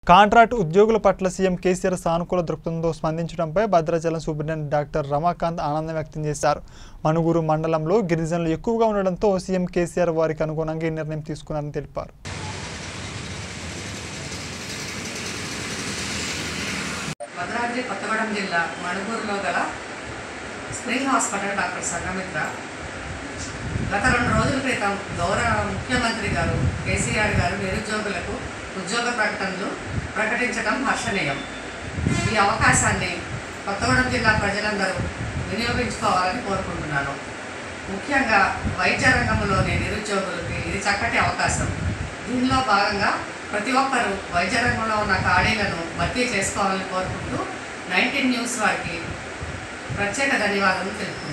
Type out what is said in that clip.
contract ఉద్యోగుల పట్ల CM KCR సానుకూల దృక్పథంతో స్పందించడంపై భద్రాచలం సూపరింటెండెంట్ డాక్టర్ రమాకాంత్ ఆనందం వ్యక్తం చేశారు మనుగురు మండలంలో గిరిజనులు ఎక్కువగా ఉండడంతో సీఎం కేసీఆర్ వారికి అనుగుణంగా ఈ నిర్ణయం తీసుకున్నారని తెలిపారు భద్రాద్రి కొత్తగూడెం జిల్లా మణుగూరులో గల స్ప్రింగ్ హాస్పిటల్ డాక్టర్ సంగమిత్ర గత రెండు రోజుల క్రితం గౌరవ ముఖ్యమంత్రి గారు కేసీఆర్ గారు నిరుద్యోగులకు ఉద్యోగ ప్రకటనలు ప్రకటించడం హర్షణీయం ఈ అవకాశాన్ని కొత్తగూడెం జిల్లా ప్రజలందరూ వినియోగించుకోవాలని కోరుకుంటున్నాను ముఖ్యంగా వైద్య రంగంలోని నిరుద్యోగులకి ఇది చక్కటి అవకాశం దీనిలో భాగంగా ప్రతి ఒక్కరూ వైద్య రంగంలో ఉన్న ఖాళీలను భర్తీ చేసుకోవాలని కోరుకుంటూ నైన్టీన్ న్యూస్ వారికి ప్రత్యేక ధన్యవాదాలు తెలుపుతున్నాను